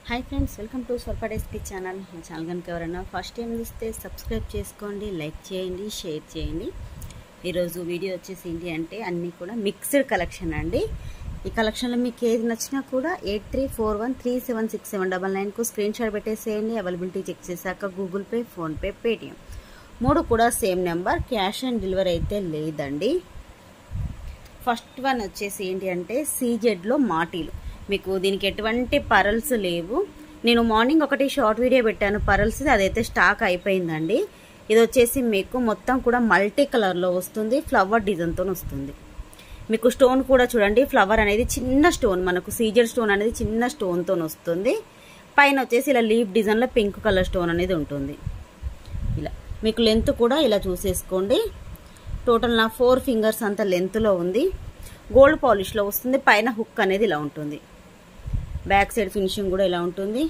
hi friends welcome to స్వల్పడేస్పీ channel మా channel కనుక ఎవరైనా ఫస్ట్ టైం చూస్తే సబ్స్క్రైబ్ చేసుకోండి లైక్ చేయండి షేర్ చేయండి ఈరోజు వీడియో వచ్చేసి ఏంటి అంటే అన్నీ కూడా మిక్స్డ్ కలెక్షన్ అండి ఈ కలెక్షన్లో మీకు ఏది నచ్చినా కూడా eight three four one three seven six seven double నైన్కు స్క్రీన్ షాట్ పెట్టేసేయండి అవైలబిలిటీ చెక్ చేశాక గూగుల్ పే ఫోన్పే పేటిఎం మూడు కూడా same number cash on delivery అయితే లేదండి ఫస్ట్ వన్ వచ్చేసి ఏంటి అంటే సీజెడ్లో మాటీలు మీకు దీనికి ఎటువంటి పరల్స్ లేవు నేను మార్నింగ్ ఒకటి షార్ట్ వీడియో పెట్టాను పరల్స్ అదైతే స్టాక్ అయిపోయిందండి ఇది వచ్చేసి మీకు మొత్తం కూడా మల్టీ కలర్లో వస్తుంది ఫ్లవర్ డిజైన్తో వస్తుంది మీకు స్టోన్ కూడా చూడండి ఫ్లవర్ అనేది చిన్న స్టోన్ మనకు సీజెడ్ స్టోన్ అనేది చిన్న స్టోన్తో వస్తుంది పైన వచ్చేసి ఇలా లీఫ్ డిజైన్లో పింక్ కలర్ స్టోన్ అనేది ఉంటుంది ఇలా మీకు లెంత్ కూడా ఇలా చూసేసుకోండి టోటల్ నా ఫోర్ ఫింగర్స్ అంత లెంత్లో ఉంది గోల్డ్ పాలిష్లో వస్తుంది పైన హుక్ అనేది ఇలా ఉంటుంది బ్యాక్ సైడ్ ఫినిషింగ్ కూడా ఇలా ఉంటుంది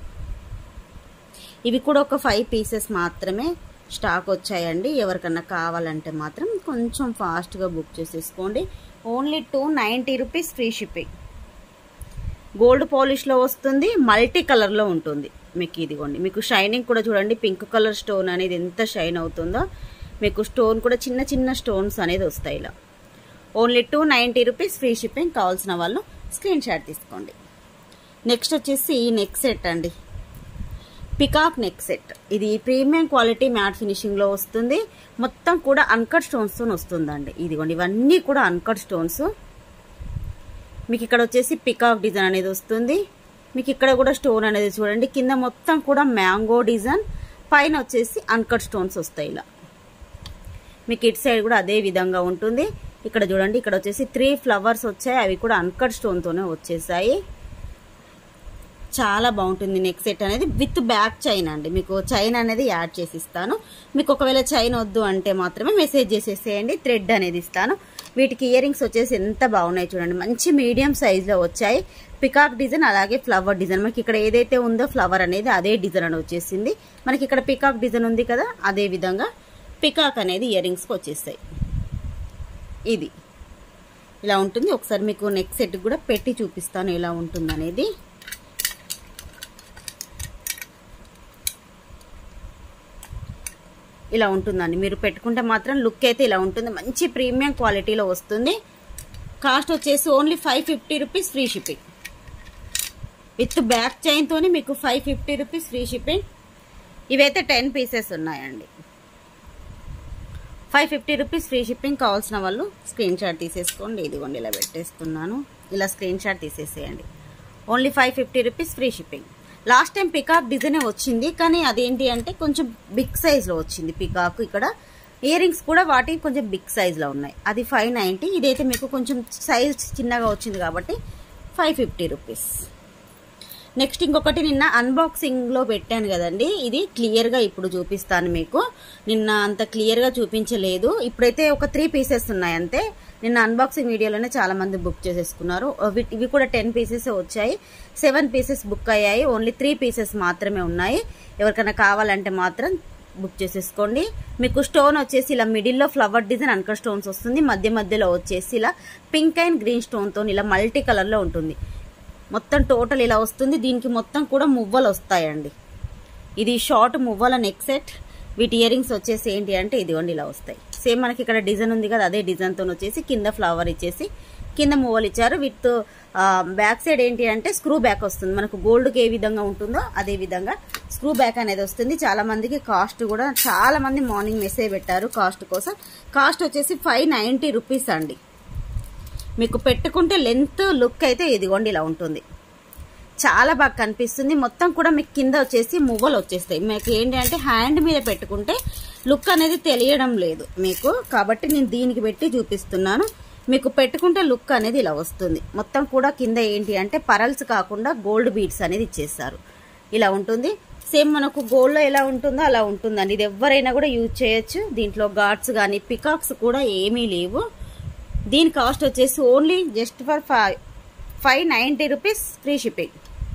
ఇవి కూడా ఒక ఫైవ్ పీసెస్ మాత్రమే స్టాక్ వచ్చాయండి ఎవరికన్నా కావాలంటే మాత్రం కొంచెం ఫాస్ట్గా బుక్ చేసేసుకోండి only two ninety rupees free shipping gold పాలిష్లో వస్తుంది మల్టీ కలర్లో ఉంటుంది మీకు ఇదిగోండి మీకు షైనింగ్ కూడా చూడండి పింక్ కలర్ స్టోన్ అనేది ఎంత షైన్ అవుతుందో మీకు స్టోన్ కూడా చిన్న చిన్న స్టోన్స్ అనేది వస్తాయి ఇలా only two ninety rupees free shipping కావాల్సిన వాళ్ళు స్క్రీన్ షాట్ తీసుకోండి నెక్స్ట్ వచ్చేసి నెక్ సెట్ అండి పికాక్ నెక్ సెట్ ఇది ప్రీమియం క్వాలిటీ మ్యాట్ ఫినిషింగ్లో వస్తుంది మొత్తం కూడా అన్కట్ స్టోన్స్తో వస్తుందండి ఇదిగోండి ఇవన్నీ కూడా అన్కట్ స్టోన్స్ మీకు ఇక్కడ వచ్చేసి పికాక్ డిజైన్ అనేది వస్తుంది మీకు ఇక్కడ కూడా స్టోన్ అనేది చూడండి కింద మొత్తం కూడా మ్యాంగో డిజైన్ పైన వచ్చేసి అన్కట్ స్టోన్స్ వస్తాయి ఇలా మీకు ఇటు సైడ్ కూడా అదే విధంగా ఉంటుంది ఇక్కడ చూడండి ఇక్కడ వచ్చేసి త్రీ ఫ్లవర్స్ వచ్చాయి అవి కూడా అన్కట్ స్టోన్తోనే వచ్చేసాయి చాలా బాగుంటుంది నెక్ సెట్ అనేది విత్ బ్యాక్ చైన్ అండి మీకు చైన్ అనేది యాడ్ చేసి ఇస్తాను మీకు ఒకవేళ చైన్ వద్దు అంటే మాత్రమే మెసేజ్ చేసేసేయండి థ్రెడ్ అనేది ఇస్తాను వీటికి ఇయర్ రింగ్స్ వచ్చేసి ఎంత బాగున్నాయి చూడండి మంచి మీడియం సైజులో వచ్చాయి పికాక్ డిజైన్ అలాగే ఫ్లవర్ డిజైన్ మనకి ఇక్కడ ఏదైతే ఉందో ఫ్లవర్ అనేది అదే డిజైన్ అని వచ్చేసింది మనకి ఇక్కడ పికాక్ డిజైన్ ఉంది కదా అదే విధంగా పికాక్ అనేది ఇయర్ రింగ్స్కి వచ్చేస్తాయి ఇది ఇలా ఉంటుంది ఒకసారి మీకు నెక్ సెట్ కూడా పెట్టి చూపిస్తాను ఎలా ఉంటుంది అనేది ఇలా ఉంటుందండి మీరు పెట్టుకుంటే మాత్రం లుక్ అయితే ఇలా ఉంటుంది మంచి ప్రీమియం క్వాలిటీలో వస్తుంది కాస్ట్ వచ్చేసి only five fifty rupees free shipping with back చైన్తోని మీకు five fifty rupees free shipping ఇవైతే టెన్ పీసెస్ ఉన్నాయండి five fifty rupees free shipping కావాల్సిన వాళ్ళు స్క్రీన్ షాట్ తీసేసుకోండి ఇదిగోండి ఇలా పెట్టేస్తున్నాను ఇలా స్క్రీన్ షాట్ తీసేసేయండి only five fifty rupees free shipping last time peacock డిజైనే వచ్చింది కానీ అదేంటి అంటే కొంచెం బిగ్ సైజ్లో వచ్చింది పికాక్ ఇక్కడ ఇయర్ రింగ్స్ కూడా వాటి కొంచెం బిగ్ సైజ్లో ఉన్నాయి అది ఫైవ్ నైంటీ ఇదైతే మీకు కొంచెం సైజ్ చిన్నగా వచ్చింది కాబట్టి ఫైవ్ ఫిఫ్టీ రూపీస్ నెక్స్ట్ ఇంకొకటి నిన్న అన్బాక్సింగ్లో పెట్టాను కదండి ఇది క్లియర్గా ఇప్పుడు చూపిస్తాను మీకు నిన్న అంత క్లియర్గా చూపించలేదు ఇప్పుడైతే ఒక త్రీ పీసెస్ ఉన్నాయి అంతే నిన్న అన్బాక్సింగ్ వీడియోలోనే చాలా మంది బుక్ చేసేసుకున్నారు ఇవి కూడా టెన్ పీసెస్ వచ్చాయి సెవెన్ పీసెస్ బుక్ అయ్యాయి ఓన్లీ త్రీ పీసెస్ మాత్రమే ఉన్నాయి ఎవరికైనా కావాలంటే మాత్రం బుక్ చేసేసుకోండి మీకు స్టోన్ వచ్చేసి ఇలా మిడిల్లో ఫ్లవర్ డిజైన్ అన్కర్ స్టోన్స్ వస్తుంది మధ్య మధ్యలో వచ్చేసి ఇలా పింక్ అండ్ గ్రీన్ స్టోన్తో ఇలా మల్టీ కలర్లో ఉంటుంది మొత్తం టోటల్ ఇలా వస్తుంది దీనికి మొత్తం కూడా మువ్వలు వస్తాయండి ఇది షార్ట్ మువ్వల నెక్ సెట్ వీటి ఇయర్ రింగ్స్ వచ్చేసి ఏంటి అంటే ఇదిగోండి ఇలా వస్తాయి సేమ్ మనకి ఇక్కడ డిజైన్ ఉంది కదా అదే డిజైన్తో వచ్చేసి కింద ఫ్లవర్ ఇచ్చేసి కింద మువ్వలు ఇచ్చారు విత్ బ్యాక్ సైడ్ ఏంటి అంటే స్క్రూ బ్యాక్ వస్తుంది మనకు గోల్డ్కి ఏ విధంగా ఉంటుందో అదే విధంగా స్క్రూ బ్యాక్ అనేది వస్తుంది చాలా మందికి కాస్ట్ కూడా చాలా మంది మార్నింగ్ మెసేజ్ పెట్టారు కాస్ట్ కోసం కాస్ట్ వచ్చేసి ఫైవ్ నైంటీ రూపీస్ అండి మీకు పెట్టుకుంటే లెంత్ లుక్ అయితే ఇదిగోండి ఇలా ఉంటుంది చాలా బాగా కనిపిస్తుంది మొత్తం కూడా మీకు కింద వచ్చేసి మువ్వలు వచ్చేస్తాయి మీకు ఏంటి అంటే హ్యాండ్ మీద పెట్టుకుంటే లుక్ అనేది తెలియడం లేదు మీకు కాబట్టి నేను దీనికి పెట్టి చూపిస్తున్నాను మీకు పెట్టుకుంటే లుక్ అనేది ఇలా వస్తుంది మొత్తం కూడా కింద ఏంటి అంటే పరల్స్ కాకుండా గోల్డ్ బీడ్స్ అనేది ఇచ్చేస్తారు ఇలా ఉంటుంది సేమ్ మనకు గోల్డ్లో ఎలా ఉంటుందో అలా ఉంటుందండి ఇది ఎవరైనా కూడా యూజ్ చేయొచ్చు దీంట్లో గాడ్స్ కానీ పికాక్స్ కూడా ఏమీ లేవు దీని కాస్ట్ వచ్చేసి only just for five five ninety rupees free shipping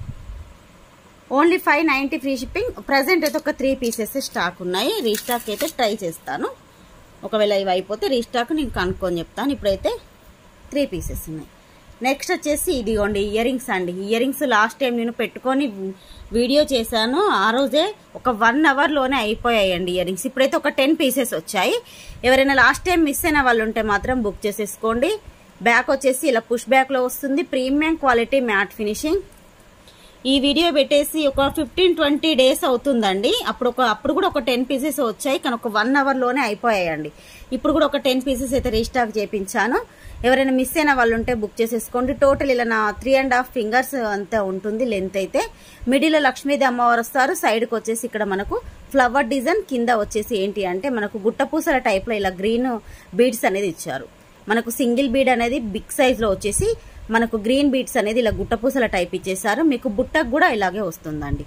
only five ninety free shipping present అయితే ఒక త్రీ పీసెస్ స్టాక్ ఉన్నాయి రీస్టాక్ అయితే ట్రై చేస్తాను ఒకవేళ ఇవి అయిపోతే రీస్టాక్ నేను కనుక్కొని చెప్తాను ఇప్పుడైతే త్రీ పీసెస్ ఉన్నాయి నెక్స్ట్ వచ్చేసి ఇదిగోండి ఇయర్ రింగ్స్ అండి ఇయర్ రింగ్స్ లాస్ట్ టైం నేను పెట్టుకొని వీడియో చేశాను ఆ రోజే ఒక వన్ అవర్లోనే అయిపోయాయండి ఇయర్ రింగ్స్ ఇప్పుడైతే ఒక టెన్ పీసెస్ వచ్చాయి ఎవరైనా లాస్ట్ టైం మిస్ అయిన వాళ్ళు ఉంటే మాత్రం బుక్ చేసేసుకోండి బ్యాక్ వచ్చేసి ఇలా పుష్ బ్యాక్లో వస్తుంది ప్రీమియం క్వాలిటీ మ్యాట్ ఫినిషింగ్ ఈ వీడియో పెట్టేసి ఒక ఫిఫ్టీన్ ట్వంటీ డేస్ అవుతుందండి అప్పుడు ఒక అప్పుడు కూడా ఒక టెన్ పీసెస్ వచ్చాయి కానీ ఒక వన్ అవర్లోనే అయిపోయాయండి ఇప్పుడు కూడా ఒక టెన్ పీసెస్ అయితే రీస్టాక్ చేయించాను ఎవరైనా మిస్ అయిన వాళ్ళు ఉంటే బుక్ చేసేసుకోండి టోటల్ ఇలా నా త్రీ అండ్ హాఫ్ ఫింగర్స్ అంతా ఉంటుంది లెంత్ అయితే మిడిల్ లక్ష్మీదేవి అమ్మవారు వస్తారు సైడ్కి వచ్చేసి ఇక్కడ మనకు ఫ్లవర్ డిజైన్ కింద వచ్చేసి ఏంటి అంటే మనకు గుట్టపూసల టైప్లో ఇలా గ్రీన్ బీడ్స్ అనేది ఇచ్చారు మనకు సింగిల్ బీడ్ అనేది బిగ్ సైజ్లో వచ్చేసి మనకు గ్రీన్ బీట్స్ అనేది ఇలా గుట్టపూసల టైప్ ఇచ్చేసారు మీకు బుట్టకు కూడా ఇలాగే వస్తుందండి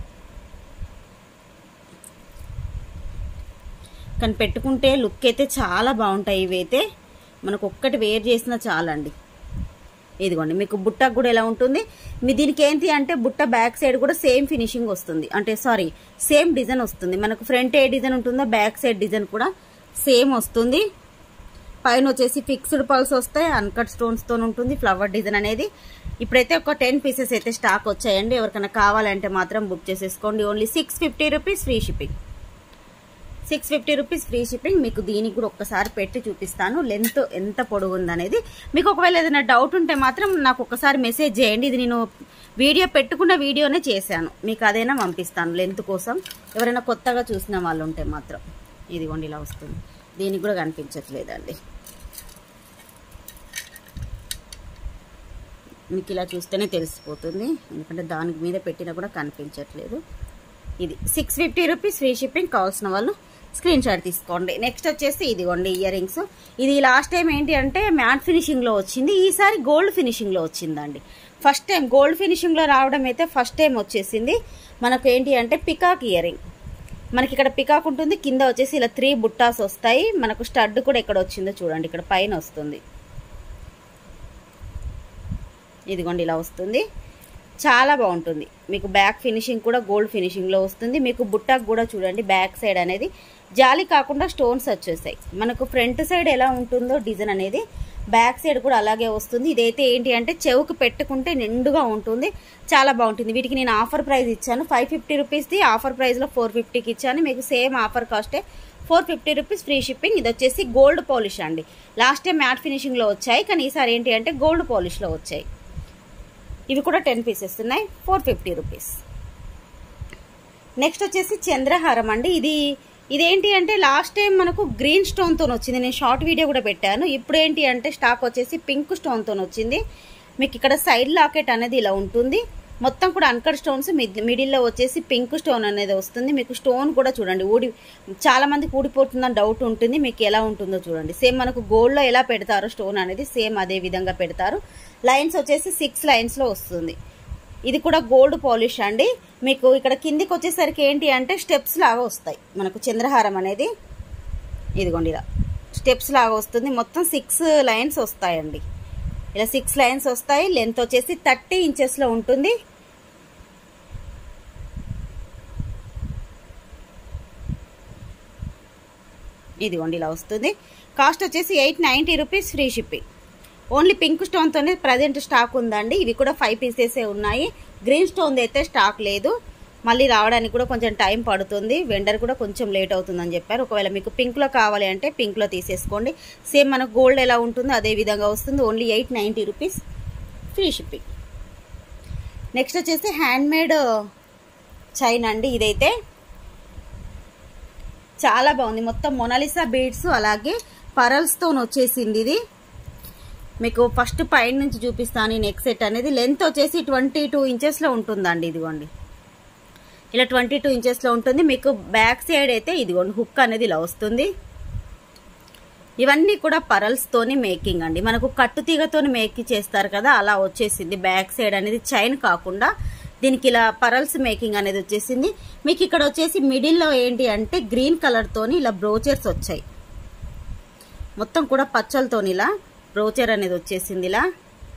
కానీ పెట్టుకుంటే లుక్ అయితే చాలా బాగుంటాయి ఇవైతే మనకు ఒక్కటి వేర్ చేసినా చాలండి ఇదిగోండి మీకు బుట్టకు కూడా ఎలా ఉంటుంది మీ దీనికి ఏంటి అంటే బుట్ట బ్యాక్ సైడ్ కూడా సేమ్ ఫినిషింగ్ వస్తుంది అంటే సారీ సేమ్ డిజైన్ వస్తుంది మనకు ఫ్రంట్ ఏ డిజైన్ ఉంటుందో బ్యాక్ సైడ్ డిజైన్ కూడా సేమ్ వస్తుంది పైన వచ్చేసి ఫిక్స్డ్ పల్స్ వస్తాయి అన్కట్ స్టోన్స్ తో ఉంటుంది ఫ్లవర్ డిజైన్ అనేది ఇప్పుడైతే ఒక టెన్ పీసెస్ అయితే స్టాక్ వచ్చాయండి ఎవరికైనా కావాలంటే మాత్రం బుక్ చేసేసుకోండి only six fifty rupees free shipping six fifty rupees free shipping మీకు దీనికి కూడా ఒక్కసారి పెట్టి చూపిస్తాను లెంత్ ఎంత పొడుగు ఉందనేది మీకు ఒకవేళ ఏదైనా డౌట్ ఉంటే మాత్రం నాకు ఒకసారి మెసేజ్ చేయండి ఇది నేను వీడియో పెట్టుకున్న వీడియోనే చేశాను మీకు అదైనా పంపిస్తాను లెంత్ కోసం ఎవరైనా కొత్తగా చూసిన వాళ్ళు ఉంటే మాత్రం ఇదిగోండి ఇలా వస్తుంది దీనికి కూడా కనిపించట్లేదండి మీకు ఇలా చూస్తేనే తెలిసిపోతుంది ఎందుకంటే దానికి మీద పెట్టినా కూడా కనిపించట్లేదు ఇది six fifty rupees free shipping కావాల్సిన వాళ్ళు స్క్రీన్ షాట్ తీసుకోండి నెక్స్ట్ వచ్చేసి ఇదిగోండి ఇయర్ రింగ్స్ ఇది లాస్ట్ టైం ఏంటి అంటే మ్యాట్ ఫినిషింగ్లో వచ్చింది ఈసారి గోల్డ్ ఫినిషింగ్లో వచ్చిందండి ఫస్ట్ టైం గోల్డ్ ఫినిషింగ్లో రావడం అయితే ఫస్ట్ టైం వచ్చేసింది మనకు ఏంటి అంటే పికాక్ ఇయర్ రింగ్ మనకి ఇక్కడ పికాక్ ఉంటుంది కింద వచ్చేసి ఇలా త్రీ బుట్టాస్ వస్తాయి మనకు స్టడ్ కూడా ఎక్కడ వచ్చిందో చూడండి ఇక్కడ పైన వస్తుంది ఇదిగోండి ఇలా వస్తుంది చాలా బాగుంటుంది మీకు బ్యాక్ ఫినిషింగ్ కూడా గోల్డ్ ఫినిషింగ్లో వస్తుంది మీకు బుట్టకు కూడా చూడండి బ్యాక్ సైడ్ అనేది జాలి కాకుండా స్టోన్స్ వచ్చేసాయి మనకు ఫ్రంట్ సైడ్ ఎలా ఉంటుందో డిజైన్ అనేది బ్యాక్ సైడ్ కూడా అలాగే వస్తుంది ఇదైతే ఏంటి అంటే చెవుకు పెట్టుకుంటే నిండుగా ఉంటుంది చాలా బాగుంటుంది వీటికి నేను ఆఫర్ ప్రైస్ ఇచ్చాను ఫైవ్ ఫిఫ్టీ రూపీస్ది ఆఫర్ ప్రైస్లో ఫోర్ ఫిఫ్టీకి ఇచ్చాను మీకు సేమ్ ఆఫర్ కాస్టే four fifty rupees free shipping ఇది వచ్చేసి గోల్డ్ పాలిష్ అండి లాస్ట్ టైం మ్యాట్ ఫినిషింగ్లో వచ్చాయి కానీ ఈసారి ఏంటి అంటే గోల్డ్ పాలిష్లో వచ్చాయి ఇవి కూడా టెన్ పీసెస్ ఉన్నాయి ఫోర్ ఫిఫ్టీ రూపీస్ నెక్స్ట్ వచ్చేసి చంద్రహారం అండి ఇది ఇదేంటి అంటే లాస్ట్ టైం మనకు గ్రీన్ స్టోన్తో వచ్చింది నేను షార్ట్ వీడియో కూడా పెట్టాను ఇప్పుడు ఏంటి అంటే స్టాక్ వచ్చేసి పింక్ స్టోన్తో వచ్చింది మీకు ఇక్కడ సైడ్ లాకెట్ అనేది ఇలా ఉంటుంది మొత్తం కూడా అన్కట్ స్టోన్స్ మిడిల్లో వచ్చేసి పింక్ స్టోన్ అనేది వస్తుంది మీకు స్టోన్ కూడా చూడండి ఊడి చాలా మందికి ఊడిపోతుందని డౌట్ ఉంటుంది మీకు ఎలా ఉంటుందో చూడండి సేమ్ మనకు గోల్డ్లో ఎలా పెడతారో స్టోన్ అనేది సేమ్ అదే విధంగా పెడతారు లైన్స్ వచ్చేసి సిక్స్ లైన్స్లో వస్తుంది ఇది కూడా గోల్డ్ పాలిష్ అండి మీకు ఇక్కడ కిందికి వచ్చేసరికి ఏంటి అంటే స్టెప్స్ లాగా వస్తాయి మనకు చంద్రహారం అనేది ఇదిగోండి ఇలా స్టెప్స్ లాగా వస్తుంది మొత్తం సిక్స్ లైన్స్ వస్తాయండి ఇలా సిక్స్ లైన్స్ వస్తాయి లెంత్ వచ్చేసి థర్టీ ఇంచెస్లో ఉంటుంది ఇదిగోండి ఇలా వస్తుంది కాస్ట్ వచ్చేసి eight ninety rupees free shipping only pink స్టోన్తోనే ప్రజెంట్ స్టాక్ ఉందండి ఇవి కూడా ఫైవ్ పీసెసే ఉన్నాయి గ్రీన్ స్టోన్ అయితే స్టాక్ లేదు మళ్ళీ రావడానికి కూడా కొంచెం టైం పడుతుంది వెండర్ కూడా కొంచెం లేట్ అవుతుందని చెప్పారు ఒకవేళ మీకు పింక్లో కావాలి అంటే పింక్లో తీసేసుకోండి సేమ్ మనకు గోల్డ్ ఎలా ఉంటుందో అదే విధంగా వస్తుంది only eight ninety rupees free shipping next వచ్చేసి హ్యాండ్మేడ్ చైన్ అండి ఇదైతే చాలా బాగుంది మొత్తం మొనాలిసా బీడ్స్ అలాగే పరల్స్తో వచ్చేసింది ఇది మీకు ఫస్ట్ పైన నుంచి చూపిస్తాను ఈ నెక్ సెట్ అనేది లెంత్ వచ్చేసి ట్వంటీ టూ ఇంచెస్లో ఉంటుందండి ఇదిగోండి ఇలా ట్వంటీ టూ ఇంచెస్లో ఉంటుంది మీకు బ్యాక్ సైడ్ అయితే ఇదిగోండి హుక్ అనేది ఇలా వస్తుంది ఇవన్నీ కూడా పరల్స్తోని మేకింగ్ అండి మనకు కట్టుతీగతోని మేక్ చేస్తారు కదా అలా వచ్చేసింది బ్యాక్ సైడ్ అనేది చైన్ కాకుండా దీనికి ఇలా పరల్స్ మేకింగ్ అనేది వచ్చేసింది మీకు ఇక్కడ వచ్చేసి మిడిల్లో ఏంటి అంటే గ్రీన్ కలర్తోని ఇలా బ్రోచర్స్ వచ్చాయి మొత్తం కూడా పచ్చలతోని ఇలా బ్రోచర్ అనేది వచ్చేసింది ఇలా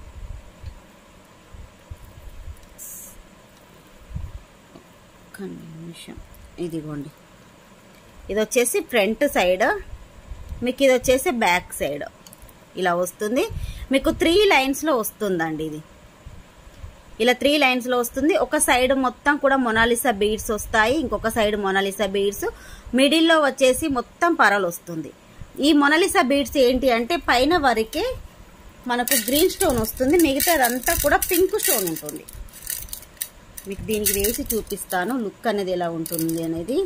ఒక్క నిమిషం ఇదిగోండి ఇది వచ్చేసి ఫ్రంట్ సైడ్ మీకు ఇది వచ్చేసి బ్యాక్ సైడ్ ఇలా వస్తుంది మీకు త్రీ లైన్స్లో వస్తుందండి ఇది ఇలా త్రీ లైన్స్లో వస్తుంది ఒక సైడ్ మొత్తం కూడా మొనాలిసా బీడ్స్ వస్తాయి ఇంకొక సైడ్ మొనాలిసా బీడ్స్ మిడిల్లో వచ్చేసి మొత్తం పరలు వస్తుంది ఈ మొనాలిసా బీడ్స్ ఏంటి అంటే పైన వరకే మనకు గ్రీన్ స్టోన్ వస్తుంది మిగతాదంతా కూడా పింక్ స్టోన్ ఉంటుంది మీకు దీనికి వేసి చూపిస్తాను లుక్ అనేది ఎలా ఉంటుంది అనేది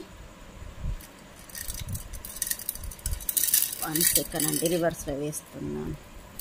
వన్ సెకండ్ అండి రివర్స్లో వేస్తున్నాను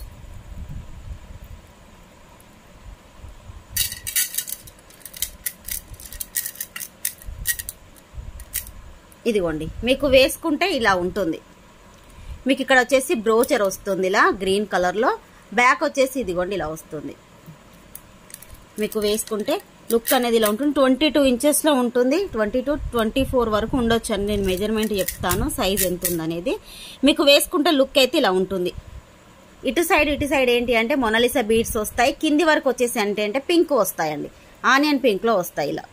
ఇదిగోండి మీకు వేసుకుంటే ఇలా ఉంటుంది మీకు ఇక్కడ వచ్చేసి బ్రోచర్ వస్తుంది ఇలా గ్రీన్ కలర్లో బ్యాక్ వచ్చేసి ఇదిగోండి ఇలా వస్తుంది మీకు వేసుకుంటే లుక్ అనేది ఇలా ఉంటుంది ట్వంటీ టూ ఇంచెస్లో ఉంటుంది ట్వంటీ టు ట్వంటీ ఫోర్ వరకు ఉండొచ్చు అని నేను మెజర్మెంట్ చెప్తాను సైజ్ ఎంత ఉందనేది మీకు వేసుకుంటే లుక్ అయితే ఇలా ఉంటుంది ఇటు సైడ్ ఇటు సైడ్ ఏంటి అంటే మొనలిసా బీడ్స్ వస్తాయి కింది వరకు వచ్చేసి అంటే అంటే పింక్ వస్తాయండి ఆనియన్ పింక్లో వస్తాయి ఇలా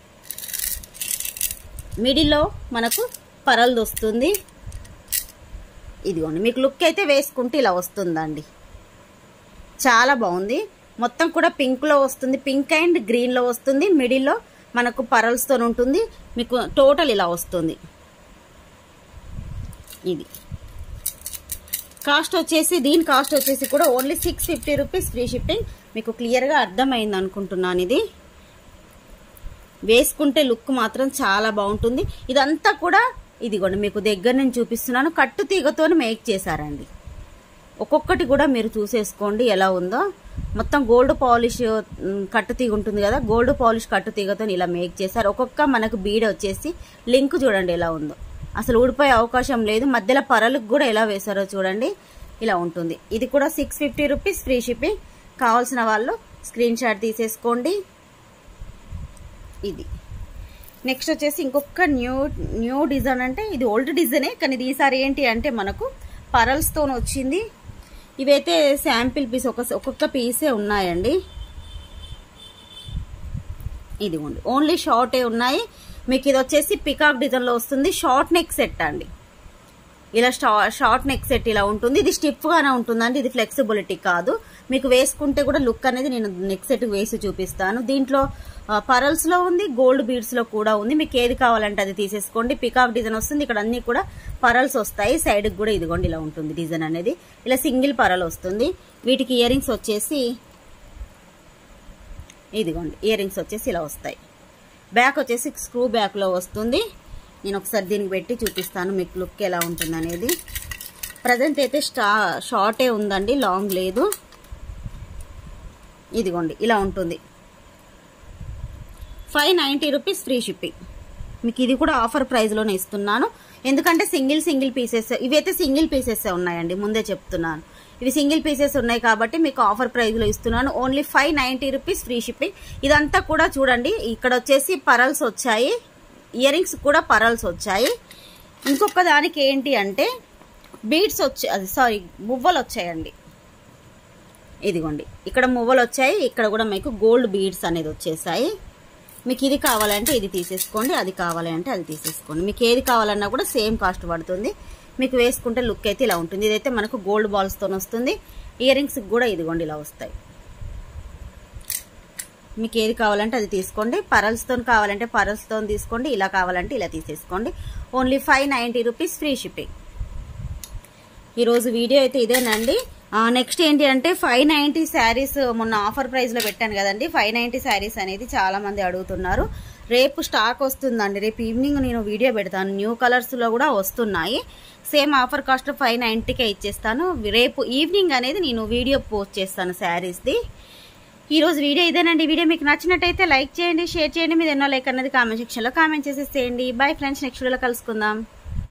మిడిల్లో మనకు పరల్ది వస్తుంది ఇదిగోండి మీకు లుక్ అయితే వేసుకుంటే ఇలా వస్తుందండి చాలా బాగుంది మొత్తం కూడా పింక్లో వస్తుంది పింక్ అండ్ గ్రీన్లో వస్తుంది మిడిల్లో మనకు పరల్స్తో ఉంటుంది మీకు టోటల్ ఇలా వస్తుంది ఇది కాస్ట్ వచ్చేసి దీని కాస్ట్ వచ్చేసి కూడా only six fifty rupees free shipping మీకు క్లియర్గా అర్థమైంది అనుకుంటున్నాను ఇది వేసుకుంటే లుక్ మాత్రం చాలా బాగుంటుంది ఇదంతా కూడా ఇదిగోండి మీకు దగ్గర నుంచి చూపిస్తున్నాను కట్టు తీగతో మేక్ చేశారండి ఒక్కొక్కటి కూడా మీరు చూసేసుకోండి ఎలా ఉందో మొత్తం గోల్డ్ పాలిష్ మ్, కట్టు తీగ ఉంటుంది కదా గోల్డ్ పాలిష్ కట్టు తీగతో ఇలా మేక్ చేశారు ఒక్కొక్క మనకు బీడ వచ్చేసి లింక్ చూడండి ఎలా ఉందో అసలు ఊడిపోయే అవకాశం లేదు మధ్యలో పరలకు కూడా ఎలా వేశారో చూడండి ఇలా ఉంటుంది ఇది కూడా six fifty rupees free shipping కావాల్సిన వాళ్ళు స్క్రీన్ షాట్ తీసేసుకోండి ఇది నెక్స్ట్ వచ్చేసి ఇంకొక న్యూ న్యూ డిజైన్ అంటే ఇది ఓల్డ్ డిజైనే కానీ ఇది ఈసారి ఏంటి అంటే మనకు పరల్స్తో వచ్చింది ఇవైతే శాంపిల్ పీస్ ఒక ఒక్కొక్క పీసే ఉన్నాయండి ఇదిగోండి ఓన్లీ షార్టే ఉన్నాయి మీకు ఇది వచ్చేసి పికాక్ డిజైన్లో వస్తుంది షార్ట్ నెక్ సెట్ అండి ఇలా షార్ట్ నెక్ సెట్ ఇలా ఉంటుంది ఇది స్టిఫ్గానే ఉంటుందండి ఇది ఫ్లెక్సిబిలిటీ కాదు మీకు వేసుకుంటే కూడా లుక్ అనేది నేను నెక్ సెట్ వేసి చూపిస్తాను దీంట్లో పరల్స్ లో ఉంది గోల్డ్ బీడ్స్ లో కూడా ఉంది మీకు ఏది కావాలంటే అది తీసేసుకోండి పికాక్ డిజైన్ వస్తుంది ఇక్కడ అన్ని కూడా పరల్స్ వస్తాయి సైడ్ కూడా ఇదిగోండి ఇలా ఉంటుంది డిజైన్ అనేది ఇలా సింగిల్ పరల్ వస్తుంది వీటికి ఇయర్ రింగ్స్ వచ్చేసి ఇదిగోండి ఇయర్ రింగ్స్ వచ్చేసి ఇలా వస్తాయి బ్యాక్ వచ్చేసి స్క్రూ బ్యాక్ లో వస్తుంది నేను ఒకసారి దీనికి పెట్టి చూపిస్తాను మీకు లుక్ ఎలా ఉంటుంది అనేది ప్రజెంట్ అయితే స్టా షార్టే ఉందండి లాంగ్ లేదు ఇదిగోండి ఇలా ఉంటుంది five ninety rupees free shipping మీకు ఇది కూడా ఆఫర్ ప్రైస్లోనే ఇస్తున్నాను ఎందుకంటే సింగిల్ సింగిల్ పీసెస్ ఇవైతే సింగిల్ పీసెస్ ఉన్నాయండి ముందే చెప్తున్నాను ఇవి సింగిల్ పీసెస్ ఉన్నాయి కాబట్టి మీకు ఆఫర్ ప్రైస్లో ఇస్తున్నాను only five ninety rupees free shipping ఇదంతా కూడా చూడండి ఇక్కడ వచ్చేసి పరల్స్ వచ్చాయి ఇయర్ రింగ్స్ కూడా పరల్స్ వచ్చాయి ఇంకొక దానికి ఏంటి అంటే బీడ్స్ వచ్చాయి అది సారీ మువ్వలు వచ్చాయండి ఇదిగోండి ఇక్కడ మువ్వలు వచ్చాయి ఇక్కడ కూడా మీకు గోల్డ్ బీడ్స్ అనేది వచ్చేసాయి మీకు ఇది కావాలంటే ఇది తీసేసుకోండి అది కావాలి అంటే అది తీసేసుకోండి మీకు ఏది కావాలన్నా కూడా సేమ్ కాస్ట్ పడుతుంది మీకు వేసుకుంటే లుక్ అయితే ఇలా ఉంటుంది ఇదైతే మనకు గోల్డ్ బాల్స్తో వస్తుంది ఇయర్ రింగ్స్ కూడా ఇదిగోండి ఇలా వస్తాయి మీకు ఏది కావాలంటే అది తీసుకోండి పరల్స్తో కావాలంటే పరల్స్తో తీసుకోండి ఇలా కావాలంటే ఇలా తీసేసుకోండి only five ninety rupees free shipping ఈరోజు వీడియో అయితే ఇదేనండి నెక్స్ట్ ఏంటి అంటే ఫైవ్ నైంటీ శారీస్ మొన్న ఆఫర్ ప్రైస్లో పెట్టాను కదండి ఫైవ్ నైంటీ శారీస్ అనేది చాలా మంది అడుగుతున్నారు రేపు స్టాక్ వస్తుందండి రేపు ఈవినింగ్ నేను వీడియో పెడతాను న్యూ కలర్స్లో కూడా వస్తున్నాయి సేమ్ ఆఫర్ కాస్ట్ ఫైవ్ నైంటీకే ఇచ్చేస్తాను రేపు ఈవినింగ్ అనేది నేను వీడియో పోస్ట్ చేస్తాను శారీస్ది ఈరోజు వీడియో ఇదేనండి వీడియో మీకు నచ్చినట్టయితే లైక్ చేయండి షేర్ చేయండి మీరు ఎన్నో లైక్ అన్నది కామెంట్ సెక్షన్లో కామెంట్ చేసేసేయండి బై ఫ్రెండ్స్ నెక్స్ట్ వీడియోలో కలుసుకుందాం